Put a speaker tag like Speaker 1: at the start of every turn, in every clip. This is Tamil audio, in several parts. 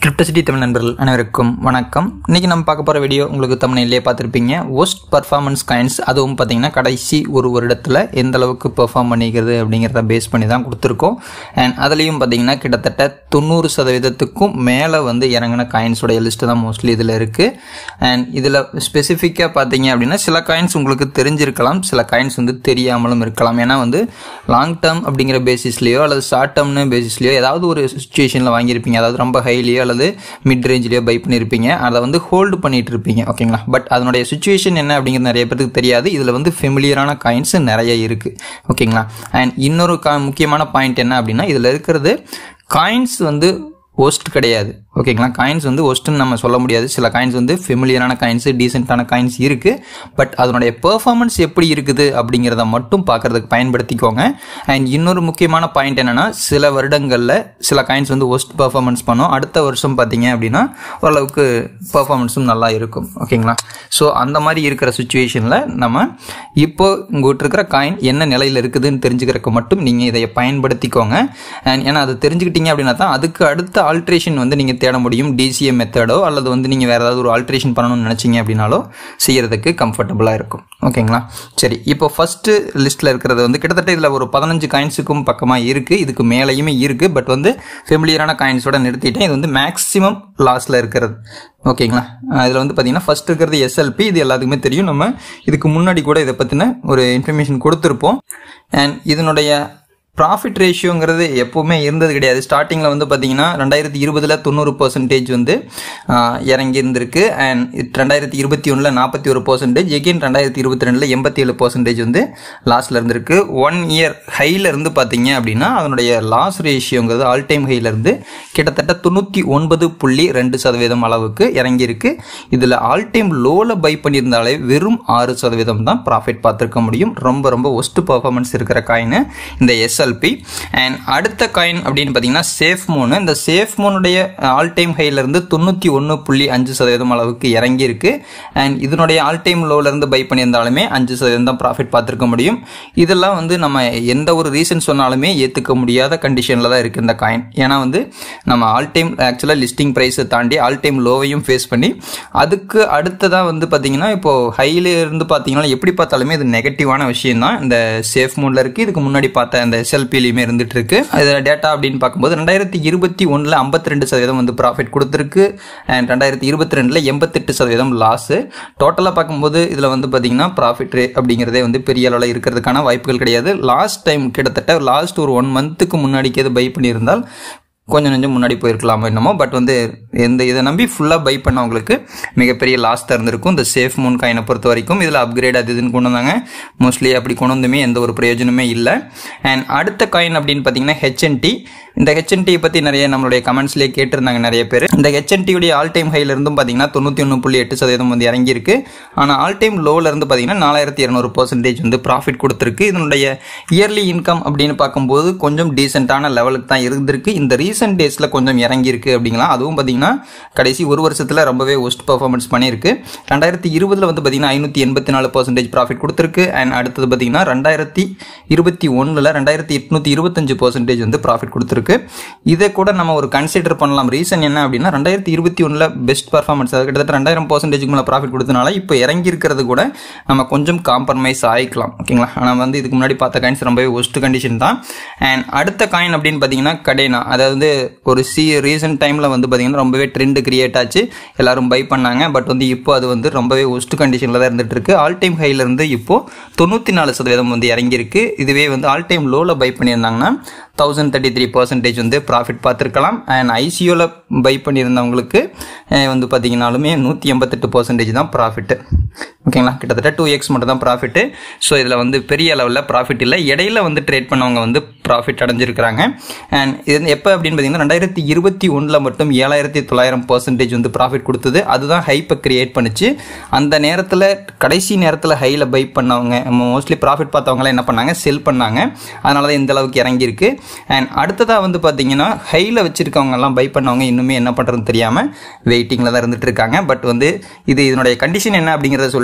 Speaker 1: கிரிப்டசிட்டி தமிழ் நண்பர்கள் அனைவருக்கும் வணக்கம் இன்னைக்கு நம்ம பார்க்க போகிற வீடியோ உங்களுக்கு தமிழ்நிலையே பார்த்துருப்பீங்க ஒஸ்ட் பர்ஃபார்மன்ஸ் காயின்ஸ் அதுவும் பார்த்தீங்கன்னா கடைசி ஒரு வருடத்தில் எந்த அளவுக்கு பெர்ஃபார்ம் பண்ணிக்கிறது அப்படிங்கிறத பேஸ் பண்ணி தான் கொடுத்துருக்கோம் அண்ட் அதுலேயும் பார்த்தீங்கன்னா கிட்டத்தட்ட தொண்ணூறு சதவீதத்துக்கும் மேலே வந்து இறங்கின காயின்ஸோடைய லிஸ்ட்டு தான் மோஸ்ட்லி இதில் இருக்குது அண்ட் இதில் ஸ்பெசிஃபிக்காக பார்த்தீங்க அப்படின்னா சில காயின்ஸ் உங்களுக்கு தெரிஞ்சிருக்கலாம் சில காயின்ஸ் வந்து தெரியாமலும் இருக்கலாம் ஏன்னா வந்து லாங் டேர்ம் அப்படிங்கிற பேசிஸ்லேயோ அல்லது ஷார்ட் டேர்ம்னு பேசிஸ்லேயோ ஏதாவது ஒரு சுச்சுவேஷனில் வாங்கியிருப்பீங்க அதாவது ரொம்ப ஹைலியோ அல்லது மிட் ரேஞ்சிலேயோ பை பண்ணியிருப்பீங்க அதை வந்து ஹோல்டு பண்ணிட்டு இருப்பீங்க ஓகேங்களா பட் அதனுடைய சுச்சுவேஷன் என்ன அப்படிங்கிறது நிறைய பேருக்கு தெரியாது இதில் வந்து ஃபெமிலியரான காயின்ஸ் நிறைய இருக்குது ஓகேங்களா அண்ட் இன்னொரு கா முக்கியமான பாயிண்ட் என்ன அப்படின்னா இதில் இருக்கிறது காயின்ஸ் வந்து ஒஸ்ட் கிடையாது ஓகேங்களா காயின்ஸ் வந்து ஒஸ்ட்டுன்னு நம்ம சொல்ல முடியாது சில காயின்ஸ் வந்து ஃபெமிலியரான காயின்ஸ் டீசெண்டான காயின்ஸ் இருக்குது பட் அதனுடைய பெர்ஃபார்மன்ஸ் எப்படி இருக்குது அப்படிங்கிறத மட்டும் பார்க்கறதுக்கு பயன்படுத்திக்கோங்க அண்ட் இன்னொரு முக்கியமான பாயிண்ட் என்னென்னா சில வருடங்களில் சில காயின்ஸ் வந்து ஒஸ்ட் பெர்ஃபார்மன்ஸ் பண்ணும் அடுத்த வருஷம் பார்த்தீங்க அப்படின்னா ஓரளவுக்கு பெர்ஃபார்மன்ஸும் நல்லா இருக்கும் ஓகேங்களா ஸோ அந்த மாதிரி இருக்கிற சுச்சுவேஷனில் நம்ம இப்போ உங்கள்கிட்ட இருக்கிற காயின் என்ன நிலையில் இருக்குதுன்னு தெரிஞ்சுக்கிறதுக்கு மட்டும் நீங்கள் இதை பயன்படுத்திக்கோங்க அண்ட் ஏன்னா அது தெரிஞ்சுக்கிட்டீங்க அப்படின்னா தான் அதுக்கு அடுத்த ஆல்ட்ரேஷன் வந்து நீங்கள் தேட முடியும் டிசிஎம் மெத்தடோ அல்லது வந்து நீங்கள் வேறு ஏதாவது ஒரு ஆல்ட்ரேஷன் பண்ணணும்னு நினச்சிங்க அப்படின்னாலோ செய்கிறதுக்கு கம்ஃபர்டபுளாக இருக்கும் ஓகேங்களா சரி இப்போ ஃபஸ்ட்டு லிஸ்ட்டில் இருக்கிறது வந்து கிட்டத்தட்ட இதில் ஒரு பதினஞ்சு காயின்ஸுக்கும் பக்கமாக இருக்குது இதுக்கு மேலேயுமே இருக்குது பட் வந்து ஃபெமிலியரான காயின்ஸோட நிறுத்திட்டேன் இது வந்து மேக்ஸிமம் லாஸில் இருக்கிறது ஓகேங்களா இதில் வந்து பார்த்தீங்கன்னா ஃபஸ்ட் இருக்கிறது எஸ்எல்பி இது எல்லாத்துக்குமே தெரியும் நம்ம இதுக்கு முன்னாடி கூட இதை பற்றின ஒரு இன்ஃபர்மேஷன் கொடுத்துருப்போம் அண்ட் இதனுடைய ப்ராஃபிட் ரேஷியோங்கிறது எப்போவுமே இருந்தது கிடையாது ஸ்டார்டிங்கில் வந்து பார்த்தீங்கன்னா ரெண்டாயிரத்தி இருபதில் தொண்ணூறு பர்சன்டேஜ் வந்து இறங்கி இருந்திருக்கு அண்ட் ரெண்டாயிரத்தி இருபத்தி ஒன்றில் நாற்பத்தி ஒரு பர்சன்டேஜ் எகெயின் ரெண்டாயிரத்தி இருபத்தி ரெண்டில் எண்பத்தி ஏழு பர்சன்டேஜ் வந்து லாஸில் இருந்திருக்கு ஒன் இயர் ஹையில் இருந்து பார்த்தீங்க அப்படின்னா அதனுடைய லாஸ் ரேஷியோங்கிறது ஆல் டைம் ஹையில் இருந்து கிட்டத்தட்ட தொண்ணூற்றி ஒன்பது புள்ளி ரெண்டு சதவீதம் அளவுக்கு இறங்கியிருக்கு இதில் ஆல் டைம் லோவில் பை பண்ணியிருந்தாலே வெறும் ஆறு சதவீதம் தான் ப்ராஃபிட் பார்த்துருக்க முடியும் ரொம்ப ரொம்ப ஒஸ்ட் பர்ஃபார்மன்ஸ் இருக்கிற காயின் இந்த எஸ்எல்பி அண்ட் அடுத்த காயின் அப்படின்னு பார்த்தீங்கன்னா சேஃப் மூணு இந்த சேஃப் மூனுடைய ஆல் டைம் ஹைலேருந்து தொண்ணூற்றி ஒன்று புள்ளி அஞ்சு சதவீதம் அளவுக்கு இறங்கியிருக்கு அண்ட் இதனுடைய ஆல் டைம் லோவிலேருந்து பை பண்ணியிருந்தாலுமே அஞ்சு சதவீதம் தான் ப்ராஃபிட் பார்த்துருக்க முடியும் இதெல்லாம் வந்து நம்ம எந்த ஒரு ரீசன் சொன்னாலுமே ஏற்றுக்க முடியாத கண்டிஷனில் தான் இருக்குது இந்த காயின் ஏன்னா வந்து நம்ம ஆல் டைம் ஆக்சுவலாக லிஸ்டிங் ப்ரைஸை தாண்டி ஆல் டைம் லோவையும் ஃபேஸ் பண்ணி அதுக்கு அடுத்ததாக வந்து பார்த்தீங்கன்னா இப்போது ஹையில இருந்து பார்த்தீங்கன்னா எப்படி பார்த்தாலுமே இது நெகட்டிவான விஷயம் தான் இந்த சேஃப் மூடில் இருக்குது இதுக்கு முன்னாடி பார்த்த அந்த எஸ்எல்பிலையுமே இருந்துட்டு இருக்கு இதில் டேட்டா அப்படின்னு பார்க்கும்போது ரெண்டாயிரத்தி இருபத்தி ஒன்றில் ஐம்பத்தி ரெண்டு சதவீதம் வந்து ப்ராஃபிட் கொடுத்துருக்கு அண்ட் ரெண்டாயிரத்தி இருபத்தி ரெண்டில் எண்பத்தெட்டு சதவீதம் லாஸு டோட்டலாக பார்க்கும்போது இதில் வந்து பார்த்தீங்கன்னா ப்ராஃபிட் ரே அப்படிங்கிறதே வந்து பெரிய அளவில் இருக்கிறதுக்கான வாய்ப்புகள் கிடையாது லாஸ்ட் டைம் கிட்டத்தட்ட லாஸ்ட் ஒரு ஒன் மந்த்துக்கு முன்னாடிக்கு எது பை பண்ணியிருந்தால் கொஞ்சம் கொஞ்சம் முன்னாடி போயிருக்கலாமோ என்னமோ பட் வந்து எந்த இதை நம்பி ஃபுல்லாக பை பண்ணவங்களுக்கு மிகப்பெரிய லாஸ் தான் இருந்திருக்கும் இந்த சேஃப் மூன் காயினை பொறுத்த வரைக்கும் இதில் அப்கிரேட் அது இதுன்னு கொண்டு வந்தாங்க மோஸ்ட்லி அப்படி கொண்டு வந்துமே எந்த ஒரு பிரயோஜனமே இல்லை அண்ட் அடுத்த காயின் அப்படின்னு பார்த்தீங்கன்னா ஹெச்என்டி இந்த ஹெச்என்டியை பற்றி நிறைய நம்மளுடைய கமெண்ட்ஸ்லேயே கேட்டிருந்தாங்க நிறைய பேர் இந்த ஹெச்என்டியுடைய ஆல் டைம் ஹைலேருந்தும் பார்த்தீங்கன்னா தொண்ணூற்றி ஒன்று புள்ளி எட்டு சதவீதம் வந்து இறங்கியிருக்கு ஆனால் ஆல் டைம் லோவிலேருந்து பார்த்தீங்கன்னா நாலாயிரத்தி இரநூறு பர்சன்டேஜ் வந்து ப்ராஃபிட் கொடுத்துருக்கு இதனுடைய இயர்லி இன்கம் அப்படின்னு பார்க்கும்போது கொஞ்சம் டீசெண்டான லெவலுக்கு தான் இருந்திருக்கு இந்த ரீசெண்ட் டேஸில் கொஞ்சம் இறங்கியிருக்கு அப்படிங்களா அதுவும் பார்த்தீங்கன்னா கடைசி ஒரு வருஷத்தில் ரொம்பவே ஒஸ்ட் பர்ஃபார்மன்ஸ் பண்ணியிருக்கு ரெண்டாயிரத்தி இருபதில் வந்து பார்த்தீங்கன்னா ஐநூற்றி எண்பத்தி நாலு பர்சன்டேஜ் ப்ராஃபிட் கொடுத்துருக்கு அண்ட் அடுத்தது பார்த்தீங்கன்னா ரெண்டாயிரத்தி இருபத்தி ஒன்றில் ரெண்டாயிரத்தி எட்நூற்றி இருபத்தஞ்சு பர்சன்டேஜ் வந்து ப்ராஃபிட் கொடுத்துருக்கு இதை கூட நம்ம ஒரு கன்சிடர் பண்ணலாம் ரீசன் என்ன அப்படின்னா ரெண்டாயிரத்தி இருபத்தி ஒன்றில் பெஸ்ட் பர்ஃபார்மன்ஸ் அது கிட்டத்தட்ட ரெண்டாயிரம் பர்சன்டேஜுக்கு மேலே ப்ராஃபிட் கொடுத்தனால இப்போ இறங்கி இருக்கிறது கூட நம்ம கொஞ்சம் காம்ப்ரமைஸ் ஆகிக்கலாம் ஓகேங்களா ஆனால் வந்து இதுக்கு முன்னாடி பார்த்த காயின்ஸ் ரொம்பவே ஒஸ்ட் கண்டிஷன் தான் அண்ட் அடுத்த காயின் அப்படின்னு பார்த்தீங்கன்னா கடேனா அதாவது ஒரு சி ரீசெண்ட் டைமில் வந்து பார்த்தீங்கன்னா ரொம்பவே ட்ரெண்ட் கிரியேட் ஆச்சு எல்லாரும் பை பண்ணாங்க பட் வந்து இப்போ அது வந்து ரொம்பவே ஒஸ்ட் கண்டிஷனில் தான் இருந்துட்டு இருக்கு ஆல் டைம் ஹைலேருந்து இப்போ தொண்ணூற்றி நாலு சதவீதம் வந்து இறங்கியிருக்கு இதுவே வந்து ஆல் டைம் லோவில் பை பண்ணியிருந்தாங்கன்னா தௌசண்ட் தேர்ட்டி த்ரீ பர்சன்டேஜ் வந்து ப்ராஃபிட் பார்த்துருக்கலாம் அண்ட் ஐசியூவில் பை பண்ணியிருந்தவங்களுக்கு வந்து பார்த்தீங்கன்னாலுமே நூற்றி எண்பத்தெட்டு பர்சன்டேஜ் தான் ப்ராஃபிட்டு ஓகேங்களா கிட்டத்தட்ட டூ எக்ஸ் மட்டும் தான் ப்ராஃபிட்டு ஸோ இதில் வந்து பெரிய லெவலில் ப்ராஃபிட் இல்லை இடையில வந்து ட்ரேட் பண்ணவங்க வந்து ப்ராஃபிட் அடைஞ்சிருக்கிறாங்க அண்ட் இது எப்போ அப்படின்னு பார்த்தீங்கன்னா ரெண்டாயிரத்தி இருபத்தி ஒன்றில் மட்டும் ஏழாயிரத்தி தொள்ளாயிரம் பர்சன்டேஜ் வந்து ப்ராஃபிட் கொடுத்தது அதுதான் ஹைப்பை கிரியேட் பண்ணிச்சு அந்த நேரத்தில் கடைசி நேரத்தில் ஹையில் பை பண்ணவங்க மோஸ்ட்லி ப்ராஃபிட் பார்த்தவங்களாம் என்ன பண்ணாங்க செல் பண்ணாங்க அதனால தான் இந்த அளவுக்கு இறங்கியிருக்கு அண்ட் அடுத்ததாக வந்து பார்த்தீங்கன்னா ஹையில் வச்சுருக்கவங்கலாம் பை பண்ணவங்க இன்னுமே என்ன பண்ணுறதுன்னு தெரியாமல் வெயிட்டிங்கில் தான் இருந்துட்டு இருக்காங்க பட் வந்து இது இதனுடைய கண்டிஷன் என்ன அப்படிங்கிறத சொல்லிட்டு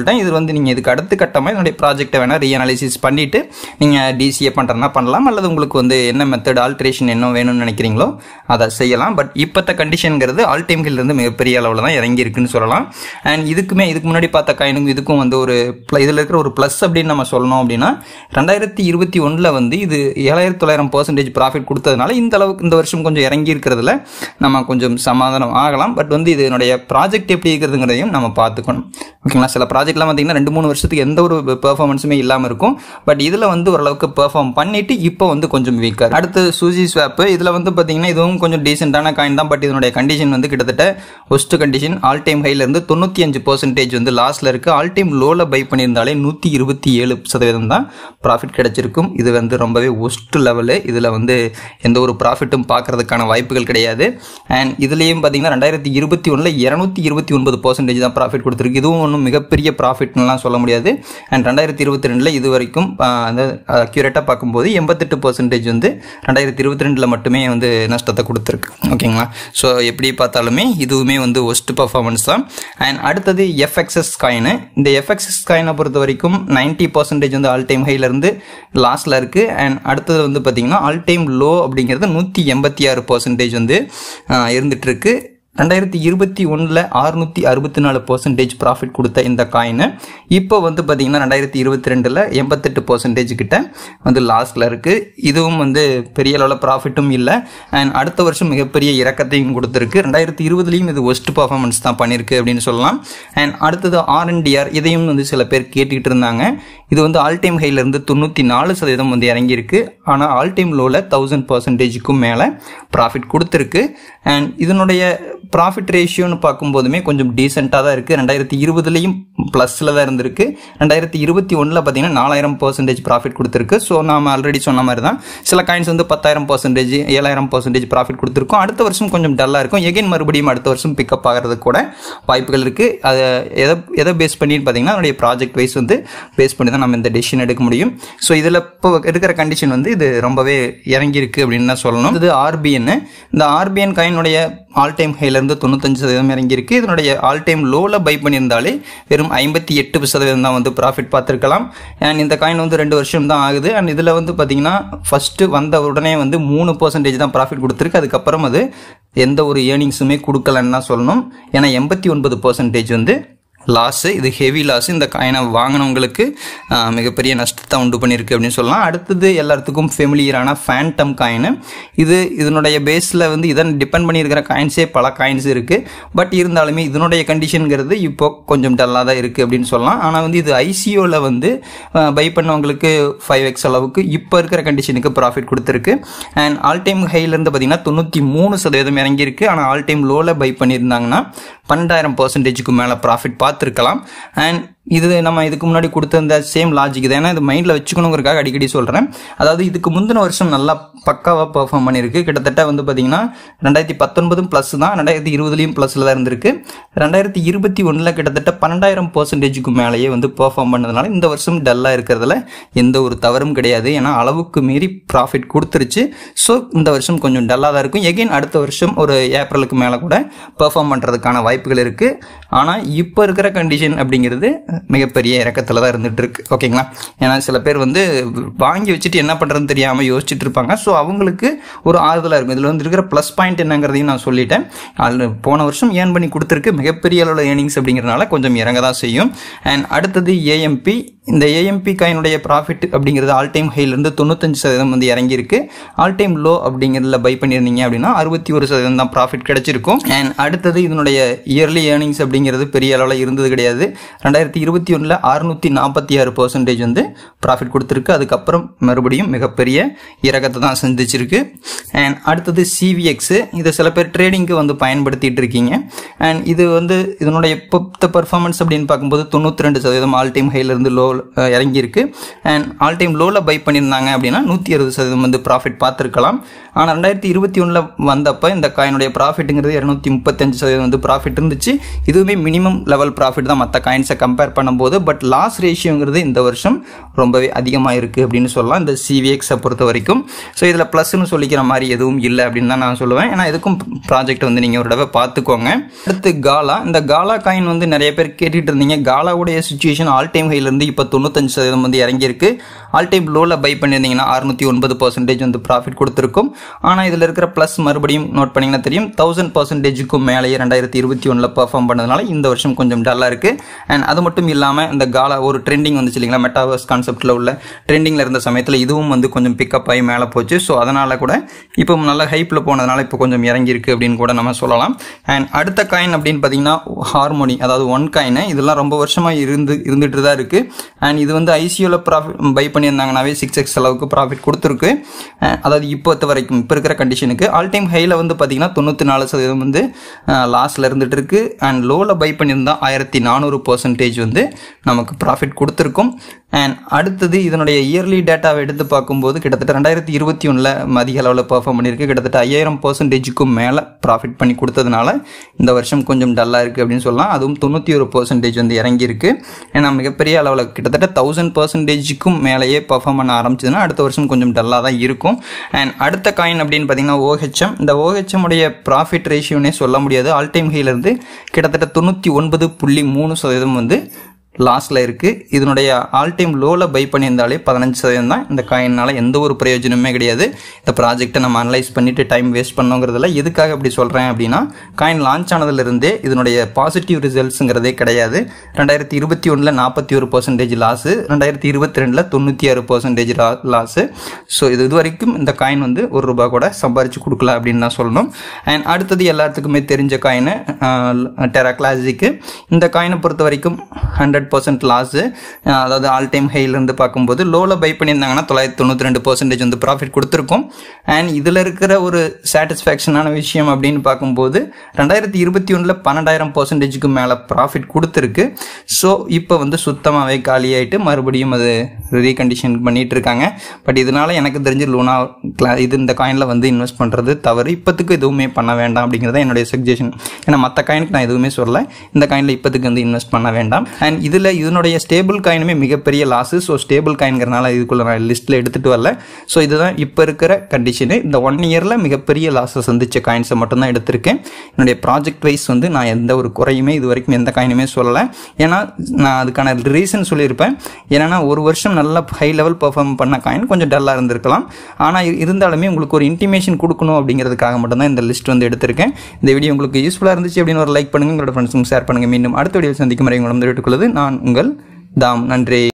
Speaker 1: சொல்லிட்டேன் இது வந்து நீங்கள் இதுக்கு அடுத்த கட்டமாக இதனுடைய ப்ராஜெக்ட்டை வேணால் ரீஅனாலிசிஸ் பண்ணிவிட்டு நீங்கள் டிசிஏ பண்ணுறதுனா பண்ணலாம் அல்லது உங்களுக்கு வந்து என்ன மெத்தட் ஆல்ட்ரேஷன் என்ன வேணும்னு நினைக்கிறீங்களோ அதை செய்யலாம் பட் இப்போத்த கண்டிஷனுங்கிறது ஆல் டைம்கிலிருந்து மிகப்பெரிய அளவில் தான் இறங்கி இருக்குன்னு சொல்லலாம் அண்ட் இதுக்குமே இதுக்கு முன்னாடி பார்த்த காயினுக்கும் இதுக்கும் வந்து ஒரு இதில் இருக்கிற ஒரு ப்ளஸ் அப்படின்னு நம்ம சொல்லணும் அப்படின்னா ரெண்டாயிரத்தி இருபத்தி ஒன்றில் வந்து இது ஏழாயிரத்தி தொள்ளாயிரம் பர்சன்டேஜ் ப்ராஃபிட் கொடுத்ததுனால இந்த அளவுக்கு இந்த வருஷம் கொஞ்சம் இறங்கி இருக்கிறதுல நம்ம கொஞ்சம் சமாதானம் ஆகலாம் பட் வந்து இதனுடைய ப்ராஜெக்ட் எப்படி இருக்கிறதுங்கிறதையும் நம்ம பார்த்துக்கணும் ஓகேங்களா சில ப்ராஜெக்ட்லாம் பார்த்தீங்கன்னா ரெண்டு மூணு வருஷத்துக்கு எந்த ஒரு பெர்ஃபார்மன்ஸுமே இல்லாமல் இருக்கும் பட் இதில் வந்து ஓரளவுக்கு பெர்ஃபார்ம் பண்ணிட்டு இப்போ வந்து கொஞ்சம் வீக்காக அடுத்து சூசி ஸ்வாப்பு இதில் வந்து பார்த்தீங்கன்னா இதுவும் கொஞ்சம் டீசெண்டான காயின் தான் பட் இதனுடைய கண்டிஷன் வந்து கிட்டத்தட்ட ஒஸ்ட் கண்டிஷன் ஆல் டைம் ஹைலேருந்து தொண்ணூற்றி அஞ்சு பர்சன்டேஜ் வந்து லாஸில் இருக்குது ஆல் டைம் லோவில் பை பண்ணியிருந்தாலே நூற்றி இருபத்தி ஏழு சதவீதம் தான் ப்ராஃபிட் கிடைச்சிருக்கும் இது வந்து ரொம்பவே ஒஸ்ட் லெவலு இதில் வந்து எந்த ஒரு ப்ராஃபிட்டும் பார்க்கறதுக்கான வாய்ப்புகள் கிடையாது அண்ட் இதுலேயும் பார்த்தீங்கன்னா ரெண்டாயிரத்தி இருபத்தி ஒன்றில் இரநூத்தி இருபத்தி ஒன்பது பர்சன்டேஜ் தான் ப்ராஃபிட் கொடுத்துருக்கு இதுவும் ஒன்றும் மிகப்பெரிய ப்ராஃபிட்னுலாம் சொல்ல முடியாது அண்ட் ரெண்டாயிரத்தி இருபத்தி ரெண்டில் இது வரைக்கும் ஆஹ், அந்த அக்யூரேட்டாக பார்க்கும்போது எண்பத்தெட்டு பர்சன்டேஜ் வந்து ரெண்டாயிரத்தி இருபத்தி ரெண்டில் மட்டுமே வந்து நஷ்டத்தை கொடுத்துருக்கு ஓகேங்களா ஸோ எப்படி பார்த்தாலுமே இதுவுமே வந்து ஒஸ்ட் பர்ஃபார்மன்ஸ் தான் அண்ட் அடுத்தது எஃப்எக்ஸ்எஸ் காயின் இந்த எஃப்எக்ஸ்எஸ் காயினை பொறுத்த வரைக்கும் நைன்ட்டி பர்சன்டேஜ் வந்து ஆல் டைம் ஹைலேருந்து லாஸ்ட்டில் இருக்குது அண்ட் அடுத்தது வந்து பார்த்திங்கன்னா ஆல் டைம் லோ அப்படிங்கிறது நூற்றி எண்பத்தி ஆறு பர்சன்டேஜ் வந்து ஆஹ், இருந்துட்டு இருக்கு ரெண்டாயிரத்தி இருபத்தி ஒன்றில் அறுநூற்றி அறுபத்தி நாலு பர்சன்டேஜ் ப்ராஃபிட் கொடுத்த இந்த காயின் இப்போ வந்து பார்த்தீங்கன்னா ரெண்டாயிரத்தி இருபத்தி ரெண்டில் எண்பத்தெட்டு பர்சன்டேஜ் கிட்ட வந்து லாஸ்ட்டில் இருக்குது இதுவும் வந்து பெரிய அளவில் ப்ராஃபிட்டும் இல்லை அண்ட் அடுத்த வருஷம் மிகப்பெரிய இறக்கத்தையும் கொடுத்துருக்கு ரெண்டாயிரத்தி இருபதுலேயும் இது ஒஸ்ட் பர்ஃபார்மன்ஸ் தான் பண்ணியிருக்கு அப்படின்னு சொல்லலாம் அண்ட் அடுத்தது ஆர்என்டிஆர் இதையும் வந்து சில பேர் கேட்டுக்கிட்டு இருந்தாங்க இது வந்து ஆல் டைம் ஹைலேருந்து தொண்ணூற்றி நாலு சதவீதம் வந்து இறங்கியிருக்கு ஆனால் ஆல் டைம் லோவில் தௌசண்ட் பர்சன்டேஜுக்கும் மேலே ப்ராஃபிட் கொடுத்துருக்கு அண்ட் இதனுடைய ப்ராஃபிட் ரேஷியோன்னு பார்க்கும்போதுமே கொஞ்சம் டீசெண்டாக தான் இருக்குது ரெண்டாயிரத்தி இருபதுலேயும் ப்ளஸில் தான் இருந்திருக்கு ரெண்டாயிரத்தி இருபத்தி ஒன்றில் பார்த்தீங்கன்னா நாலாயிரம் பர்சன்டேஜ் ப்ராஃபிட் கொடுத்துருக்கு ஸோ நாம் ஆல்ரெடி சொன்ன மாதிரி தான் சில காயின்ஸ் வந்து பத்தாயிரம் பர்சன்டேஜ் ஏழாயிரம் பர்சன்டேஜ் ப்ராஃபிட் கொடுத்துருக்கோம் அடுத்த வருஷம் கொஞ்சம் டல்லாக இருக்கும் எகைன் மறுபடியும் அடுத்த வருஷம் பிக்கப் ஆகிறதுக்கு கூட வாய்ப்புகள் இருக்குது அதை எதை எதை பேஸ் பண்ணின்னு பார்த்தீங்கன்னா அதனுடைய ப்ராஜெக்ட் வைஸ் வந்து பேஸ் பண்ணி தான் நம்ம இந்த டெசிஷன் எடுக்க முடியும் ஸோ இதில் இப்போ இருக்கிற கண்டிஷன் வந்து இது ரொம்பவே இறங்கியிருக்கு அப்படின்னு தான் சொல்லணும் இது ஆர்பிஎன் இந்த ஆர்பிஎன் காயினுடைய ஆல் டைம் ஹைலேருந்து தொண்ணூத்தஞ்சு சதவீதம் இறங்கியிருக்கு இதனுடைய ஆல் டைம் லோவில் பை பண்ணியிருந்தாலே வெறும் ஐம்பத்தி எட்டு சதவீதம் தான் வந்து ப்ராஃபிட் பார்த்துருக்கலாம் அண்ட் இந்த காயின் வந்து ரெண்டு வருஷம் தான் ஆகுது அண்ட் இதில் வந்து பார்த்தீங்கன்னா ஃபஸ்ட்டு வந்த உடனே வந்து மூணு பர்சன்டேஜ் தான் ப்ராஃபிட் கொடுத்துருக்கு அதுக்கப்புறம் அது எந்த ஒரு ஏர்னிங்ஸுமே கொடுக்கலன்னு தான் சொல்லணும் ஏன்னா எண்பத்தி ஒன்பது பர்சன்டேஜ் வந்து லாஸு இது ஹெவி லாஸ் இந்த காயினை வாங்கினவங்களுக்கு ஆஹ், மிகப்பெரிய நஷ்டத்தை உண்டு பண்ணியிருக்கு அப்படின்னு சொல்லலாம் அடுத்தது எல்லாத்துக்கும் ஃபெமிலியரான ஃபேண்டம் காயின் இது இதனுடைய பேஸில் வந்து இதன் டிபெண்ட் பண்ணியிருக்கிற காயின்ஸே பல காயின்ஸ் இருக்குது பட் இருந்தாலுமே இதனுடைய கண்டிஷனுங்கிறது இப்போ கொஞ்சம் டல்லாக தான் இருக்குது அப்படின்னு சொல்லலாம் ஆனால் வந்து இது ஐசிஓவில் வந்து பை பண்ணவங்களுக்கு ஃபைவ் எக்ஸ் அளவுக்கு இப்போ இருக்கிற கண்டிஷனுக்கு ப்ராஃபிட் கொடுத்துருக்கு அண்ட் ஆல் டைம் ஹைலேருந்து பார்த்தீங்கன்னா தொண்ணூற்றி மூணு சதவீதம் இறங்கியிருக்கு ஆனால் ஆல் டைம் லோவில் பை பண்ணியிருந்தாங்கன்னா பன்னெண்டாயிரம் பர்சன்டேஜுக்கு மேலே ப்ராஃபிட் பார்த்துருக்கலாம் அண்ட் இது நம்ம இதுக்கு முன்னாடி கொடுத்த இந்த சேம் லாஜிக் தான் ஏன்னா இது மைண்டில் வச்சுக்கணுங்கிறதுக்காக அடிக்கடி சொல்கிறேன் அதாவது இதுக்கு முந்தின வருஷம் நல்லா பக்காவாக பெர்ஃபார்ம் பண்ணியிருக்கு கிட்டத்தட்ட வந்து பார்த்தீங்கன்னா ரெண்டாயிரத்தி பத்தொன்பதும் ப்ளஸ் தான் ரெண்டாயிரத்தி இருபதுலேயும் ப்ளஸில் தான் இருந்திருக்கு ரெண்டாயிரத்தி இருபத்தி ஒன்றில் கிட்டத்தட்ட பன்னெண்டாயிரம் பர்சன்டேஜுக்கு மேலேயே வந்து பெர்ஃபார்ம் பண்ணதுனால இந்த வருஷம் டல்லாக இருக்கிறதுல எந்த ஒரு தவறும் கிடையாது ஏன்னா அளவுக்கு மீறி ப்ராஃபிட் கொடுத்துருச்சு ஸோ இந்த வருஷம் கொஞ்சம் டல்லாக தான் இருக்கும் எகெயின் அடுத்த வருஷம் ஒரு ஏப்ரலுக்கு மேலே கூட பெர்ஃபார்ம் பண்ணுறதுக்கான வாய்ப்புகள் இருக்குது ஆனால் இப்போ இருக்கிற கண்டிஷன் அப்படிங்கிறது மிகப்பெரிய இறக்கத்தில் தான் இருந்துட்டு இருக்கு ஓகேங்களா ஏன்னா சில பேர் வந்து வாங்கி வச்சுட்டு என்ன பண்ணுறதுன்னு தெரியாமல் யோசிச்சுட்டு இருப்பாங்க ஸோ அவங்களுக்கு ஒரு ஆறுதலாக இருக்கும் இதில் வந்து இருக்கிற ப்ளஸ் பாயிண்ட் என்னங்கிறதையும் நான் சொல்லிட்டேன் அதில் போன வருஷம் ஏர்ன் பண்ணி கொடுத்துருக்கு மிகப்பெரிய அளவில் ஏர்னிங்ஸ் அப்படிங்கிறனால கொஞ்சம் இறங்க தான் செய்யும் அண்ட் அடுத்தது ஏஎம்பி இந்த ஏஎம்பி காயினுடைய ப்ராஃபிட் அப்படிங்கிறது ஆல் டைம் ஹைலேருந்து தொண்ணூத்தஞ்சு சதவீதம் வந்து இறங்கியிருக்கு ஆல் டைம் லோ அப்படிங்கிறதுல பை பண்ணியிருந்தீங்க அப்படின்னா அறுபத்தி ஒரு சதவீதம் தான் ப்ராஃபிட் கிடைச்சிருக்கும் அண்ட் அடுத்தது இதனுடைய இயர்லி ஏர்னிங்ஸ் அப்படிங்கிறது பெரிய அளவில் இருந்தது கிடையாது ரெண்டாயிரத்தி இருபத்தி ஒன்றில் அறுநூற்றி நாற்பத்தி ஆறு பர்சன்டேஜ் வந்து ப்ராஃபிட் கொடுத்துருக்கு அதுக்கப்புறம் மறுபடியும் மிகப்பெரிய இறக்கத்தை தான் சந்திச்சிருக்கு அண்ட் அடுத்தது சிவிஎக்ஸ் இதை சில பேர் ட்ரேடிங்க்கு வந்து பயன்படுத்திட்டு இருக்கீங்க அண்ட் இது வந்து இதனுடைய இப்போ பர்ஃபார்மன்ஸ் அப்படின்னு பார்க்கும்போது தொண்ணூற்றி ரெண்டு சதவீதம் ஆல் டைம் ஹைலேருந்து லோ இறங்கியிருக்கு அண்ட் ஆல் டைம் லோவில் பை பண்ணியிருந்தாங்க அப்படின்னா நூற்றி அறுபது சதவீதம் வந்து ப்ராஃபிட் பார்த்துருக்கலாம் ஆனால் ரெண்டாயிரத்தி இருபத்தி ஒன்றில் வந்தப்போ இந்த காயினுடைய ப்ராஃபிட்டுங்கிறது இரநூத்தி முப்பத்தஞ்சு சதவீதம் வந்து ப்ராஃபிட் இருந்துச்சு இதுவுமே மினிமம் லெவல் ப்ராஃபிட் தான் மற்ற காயின்ஸை கம்பேர் பண்ணும்போது பட் லாஸ் ரேஷியோங்கிறது இந்த வருஷம் ரொம்பவே அதிகமாக இருக்குது அப்படின்னு சொல்லலாம் இந்த சிவிஎக்ஸை பொறுத்த வரைக்கும் ஸோ இதில் ப்ளஸ்ன்னு சொல்லிக்கிற மாதிரி எதுவும் இல்லை அப்படின்னு தான் நான் சொல்லுவேன் ஏன்னா இதுக்கும் ப்ராஜெக்ட் வந்து நீங்கள் ஒரு தடவை பார்த்துக்கோங்க அடுத்து காலா இந்த காலா காயின் வந்து நிறைய பேர் கேட்டுட்டு இருந்தீங்க காலாவுடைய சுச்சுவேஷன் ஆல் டைம் ஹைலேருந்து இப்போ தொண்ணூத்தஞ்சு சதவீதம் வந்து இறங்கியிருக்கு ஆல் டைம் லோவில் பை பண்ணியிருந்தீங்கன்னா அறுநூத்தி ஒன்பது பர்சன்டேஜ் வந்து ப்ராஃபிட் கொடுத்துருக்கும் ஆனால் இதில் இருக்கிற ப்ளஸ் மறுபடியும் நோட் பண்ணிங்கன்னா தெரியும் தௌசண்ட் பர்சன்டேஜுக்கும் மேலேயே ரெண்டாயிரத்தி இருபத்தி ஒன்றில் பர்ஃபார்ம் பண்ணதுனால இந்த வருஷம் கொஞ்சம் டல்லாக இருக்குது அண்ட் அது மட்டும் இல்லாமல் இந்த காலா ஒரு ட்ரெண்டிங் வந்துச்சு இல்லைங்களா மெட்டாவர்ஸ் கான்செப்ட்டில் உள்ள ட்ரெண்டிங்கில் இருந்த சமயத்தில் இதுவும் வந்து கொஞ்சம் பிக்கப் ஆகி மேலே போச்சு ஸோ அதனால் கூட இப்போ நல்ல ஹைப்பில் போனதுனால இப்போ கொஞ்சம் இறங்கியிருக்கு அப்படின்னு கூட நம்ம சொல்லலாம் அண்ட் அடுத்த காயின் அப்படின்னு பார்த்தீங்கன்னா ஹார்மோனி அதாவது ஒன் காயின் இதெல்லாம் ரொம்ப வருஷமாக இருந்து இருந்துட்டு தான் இருக்குது அண்ட் இது வந்து ஐசியூவில் ப்ராஃபிட் பை பண்ணியிருந்தாங்கனாவே சிக்ஸ் எக்ஸ் அளவுக்கு ப்ராஃபிட் கொடுத்துருக்கு அஹ் அதாவது இப்போத்த வரைக்கும் இப்போ இருக்கிற கண்டிஷனுக்கு ஆல் டைம் ஹையில் வந்து பார்த்தீங்கன்னா தொண்ணூற்றி நாலு சதவீதம் வந்து லாஸில் இருந்துட்டு இருக்கு அண்ட் லோவில் பை பண்ணியிருந்தா ஆயிரத்தி நானூறு பர்சன்டேஜ் வந்து நமக்கு ப்ராஃபிட் கொடுத்துருக்கும் அண்ட் அடுத்தது இதனுடைய இயர்லி டேட்டாவை எடுத்து பார்க்கும்போது கிட்டத்தட்ட ரெண்டாயிரத்தி இருபத்தி ஒன்றில் அதிக அளவில் பர்ஃபார்ம் பண்ணியிருக்கு கிட்டத்தட்ட ஐயாயிரம் பர்சன்டேஜுக்கும் மேலே ப்ராஃபிட் பண்ணி கொடுத்ததுனால இந்த வருஷம் கொஞ்சம் டல்லாக இருக்குது அப்படின்னு சொல்லலாம் அதுவும் தொண்ணூற்றி ஒரு பர்சன்டேஜ் வந்து இறங்கியிருக்கு ஏன்னா மிகப்பெரிய அளவில் கிட்டத்தட்ட தௌசண்ட் பர்சன்டேஜுக்கும் மேலேயே பர்ஃபார்ம் பண்ண ஆரம்பிச்சதுன்னா அடுத்த வருஷம் கொஞ்சம் டல்லாக தான் இருக்கும் அண்ட் அடுத்த காயின் அப்படின்னு பார்த்தீங்கன்னா ஓஹெச்எம் இந்த ஓஹெச்எம் உடைய ப்ராஃபிட் ரேஷியோனே சொல்ல முடியாது ஆல் டைம் ஹைலேருந்து கிட்டத்தட்ட தொண்ணூற்றி ஒன்பது புள்ளி மூணு சதவீதம் வந்து லாஸில் இருக்குது இதனுடைய ஆல் டைம் லோவில் பை பண்ணியிருந்தாலே பதினஞ்சு சதவீதம் தான் இந்த காயினால் எந்த ஒரு பிரயோஜனமே கிடையாது இந்த ப்ராஜெக்ட்டை நம்ம அனலைஸ் பண்ணிவிட்டு டைம் வேஸ்ட் பண்ணோங்கிறதுல எதுக்காக இப்படி சொல்கிறேன் அப்படின்னா காயின் லான்ச் ஆனதுலேருந்தே இதனுடைய பாசிட்டிவ் ரிசல்ட்ஸுங்கிறதே கிடையாது ரெண்டாயிரத்தி இருபத்தி ஒன்றில் நாற்பத்தி ஒரு பர்சன்டேஜ் லாஸு ரெண்டாயிரத்தி இருபத்தி ரெண்டில் தொண்ணூற்றி ஆறு பர்சன்டேஜ் லாஸு ஸோ இது இது வரைக்கும் இந்த காயின் வந்து ஒரு ரூபா கூட சம்பாரிச்சு கொடுக்கல அப்படின்னு தான் சொல்லணும் அண்ட் அடுத்தது எல்லாத்துக்குமே தெரிஞ்ச காயின் டெரா கிளாசிக்கு இந்த காயினை பொறுத்த வரைக்கும் ஹண்ட்ரட் பர்சன்ட் லாஸு அதாவது ஆல் டைம் ஹைலேருந்து பார்க்கும்போது லோவில் பை பண்ணியிருந்தாங்கன்னா தொள்ளாயிரத்தி தொண்ணூற்றி ரெண்டு பர்சன்டேஜ் வந்து ப்ராஃபிட் கொடுத்துருக்கும் அண்ட் இதில் இருக்கிற ஒரு சாட்டிஸ்ஃபேக்ஷனான விஷயம் அப்படின்னு பார்க்கும்போது ரெண்டாயிரத்தி இருபத்தி ஒன்றில் பன்னெண்டாயிரம் பர்சன்டேஜுக்கு மேலே ப்ராஃபிட் கொடுத்துருக்கு ஸோ இப்போ வந்து சுத்தமாகவே காலியாயிட்டு மறுபடியும் அது ரீகண்டிஷன் பண்ணிட்டு இருக்காங்க பட் இதனால எனக்கு தெரிஞ்சு லூனா கிளா இது இந்த காயினில் வந்து இன்வெஸ்ட் பண்ணுறது தவறு இப்போத்துக்கு எதுவுமே பண்ண வேண்டாம் அப்படிங்கிறத என்னுடைய சஜஷன் ஏன்னா மற்ற காயினுக்கு நான் எதுவுமே சொல்லலை இந்த காயினில் இப்போத்துக்கு வந்து இன்வெஸ்ட் பண்ண வேண்டாம் அண்ட் இதில் இதனுடைய ஸ்டேபிள் காயினுமே மிகப்பெரிய லாஸு ஸோ ஸ்டேபிள் காயின்கிறனால இதுக்குள்ள நான் லிஸ்ட்டில் எடுத்துகிட்டு வரல ஸோ இதுதான் இப்போ இருக்கிற கண்டிஷனு இந்த ஒன் இயரில் மிகப்பெரிய லாஸை சந்திச்ச காயின்ஸை மட்டும்தான் எடுத்திருக்கேன் என்னுடைய ப்ராஜெக்ட் வைஸ் வந்து நான் எந்த ஒரு குறையுமே இது வரைக்கும் எந்த காயினுமே சொல்லலை ஏன்னா நான் அதுக்கான ரீசன் சொல்லியிருப்பேன் ஏன்னா ஒரு வருஷம் நல்லா ஹை லெவல் பெர்ஃபார்ம் பண்ண காயின் கொஞ்சம் டல்லாக இருந்திருக்கலாம் ஆனால் இருந்தாலுமே உங்களுக்கு ஒரு இன்டிமேஷன் கொடுக்கணும் அப்படிங்கிறதுக்காக மட்டும்தான் இந்த லிஸ்ட் வந்து எடுத்திருக்கேன் இந்த வீடியோ உங்களுக்கு யூஸ்ஃபுல்லாக இருந்துச்சு அப்படின்னு ஒரு லைக் பண்ணுங்கள் உங்களோட ஃப்ரெண்ட்ஸுக்கும் ஷேர் பண்ணுங்கள் மீண்டும் அடுத்த வீடியோ சந்திக்கும் வரை உங்களை வந்து நான் உங்கள் தாம் நன்றி